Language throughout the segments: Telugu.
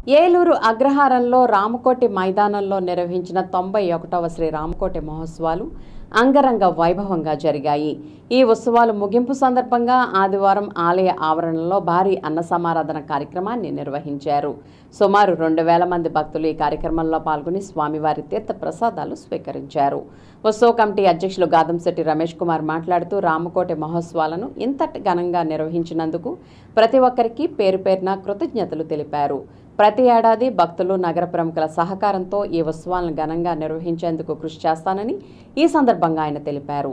ఏలూరు అగ్రహారంలో రామకోటి మైదానంలో నిర్వహించిన తొంభై ఒకటవ శ్రీ రామకోటి మహోత్సవాలు అంగరంగ వైభవంగా జరిగాయి ఈ ఉత్సవాలు ముగింపు సందర్భంగా ఆదివారం ఆలయ ఆవరణలో భారీ అన్న సమారాధన కార్యక్రమాన్ని నిర్వహించారు సుమారు రెండు వేల మంది భక్తులు ఈ కార్యక్రమంలో పాల్గొని స్వామివారి తీర్థ ప్రసాదాలు స్వీకరించారు ఉత్సవ కమిటీ అధ్యక్షులు గాదంశెట్టి రమేష్ కుమార్ మాట్లాడుతూ రామకోటి మహోత్సవాలను ఇంతటి ఘనంగా నిర్వహించినందుకు ప్రతి ఒక్కరికి పేరు పేరున కృతజ్ఞతలు తెలిపారు ప్రతి ఏడాది భక్తులు నగర ప్రముఖుల సహకారంతో ఈ ఉత్సవాలను ఘనంగా నిర్వహించేందుకు కృషి చేస్తానని ఈ సందర్భంగా ఆయన తెలిపారు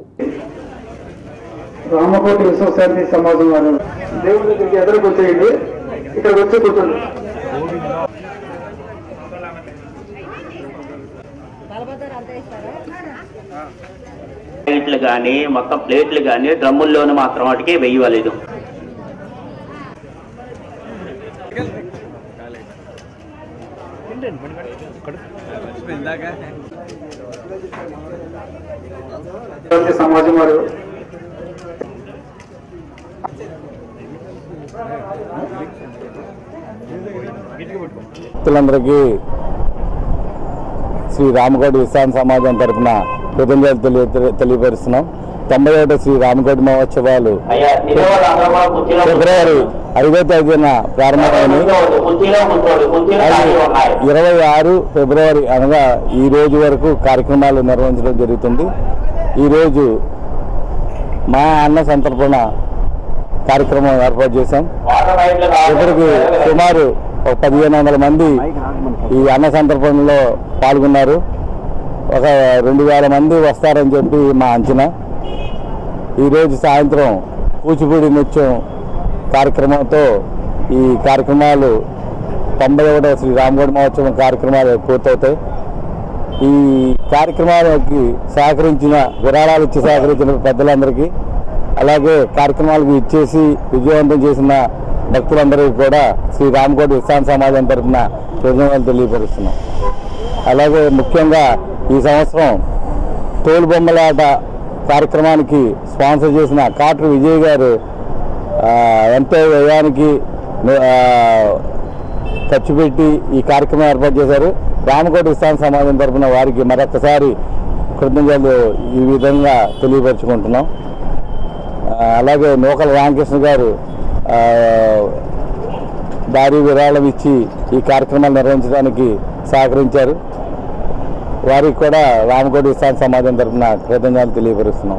రామకోటి విశ్వశాంతి సమాజం వారు దేవుడి దగ్గరికి ఎదురుకు వచ్చేయండి ఇక్కడికి వచ్చి కూర్చోండి ప్లేట్లు కానీ మొత్తం ప్లేట్లు కానీ డ్రమ్ముల్లోనే మాత్రం వాటికి వెయ్యలేదు శాంతి సమాజం వారు భక్తులందరికీ శ్రీ రామకోటి విశ్రాంత సమాజం తరఫున కృతజ్ఞతలు తెలియ తెలియపరుస్తున్నాం తొంభై ఒకటి శ్రీ రామకోటి మహోత్సవాలు అయ్యా తినేవాళ్ళు అందరూ కూడా కుర్చీలో ఫిబ్రవరి ఐదో తేదీన ప్రారంభమైంది కూర్చోవద్దు, కుర్చీలో కూర్చోండి కుర్చీలు అది ఖాళీ ఉన్నాయి ఇరవై ఆరు ఫిబ్రవరి అనగా ఈ రోజు వరకు కార్యక్రమాలు నిర్వహించడం జరుగుతుంది ఈరోజు మా అన్న సంతర్పణ కార్యక్రమం ఏర్పాటు చేశాం వాటర్ లైట్లు కావాలి. ఇప్పటికి సుమారు ఒక పదిహేను వందల మంది ఈ అన్న సంతర్పణలో పాల్గొన్నారు ఒక రెండు వేల మంది వస్తారని చెప్పి మా అంచనా ఈరోజు సాయంత్రం కూచిపూడి నృత్యం కార్యక్రమంతో ఈ కార్యక్రమాలు తొంభై ఒకటవ శ్రీ రామగఢ మహోత్సవం కార్యక్రమాలు పూర్తవుతాయి ఈ కార్యక్రమాలకి సహకరించిన విరాళాలు ఇచ్చి సహకరించిన పెద్దలందరికీ అలాగే కార్యక్రమాలకు ఇచ్చేసి విజయవంతం చేసిన భక్తులందరికీ కూడా శ్రీ రామకోటి విశ్రాంత సమాజం తరఫున కృతజ్ఞతలు తెలియపరుస్తున్నాం అలాగే ముఖ్యంగా ఈ సంవత్సరం తోలు బొమ్మలాట కార్యక్రమానికి స్పాన్సర్ చేసిన కాట్రు విజయ్ గారు ఆ, ఎంతో వ్యయానికి ఆ, ఖర్చు పెట్టి ఈ కార్యక్రమం ఏర్పాటు చేశారు రామకోటి విశ్రాంత సమాజం తరఫున వారికి మరొకసారి కృతజ్ఞతలు ఈ విధంగా తెలియపరుచుకుంటున్నాం ఆ, అలాగే నూకల రామకృష్ణ గారు ఆ, భారీ విరాళం ఇచ్చి ఈ కార్యక్రమాలు నిర్వహించడానికి సహకరించారు వారికి కూడా రామకోటి విశ్రాంత సమాజం తరఫున కృతజ్ఞతలు తెలియపరుస్తున్నాం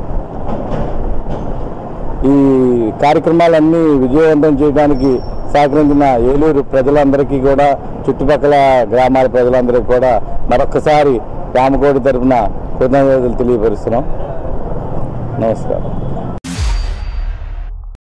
ఈ కార్యక్రమాలన్నీ విజయవంతం చేయడానికి సహకరించిన ఏలూరు ప్రజలందరికీ కూడా చుట్టుపక్కల గ్రామాల ప్రజలందరికీ కూడా మరొకసారి రామకోటి తరఫున కృతజ్ఞతలు తెలియపరుస్తున్నాం నమస్కారం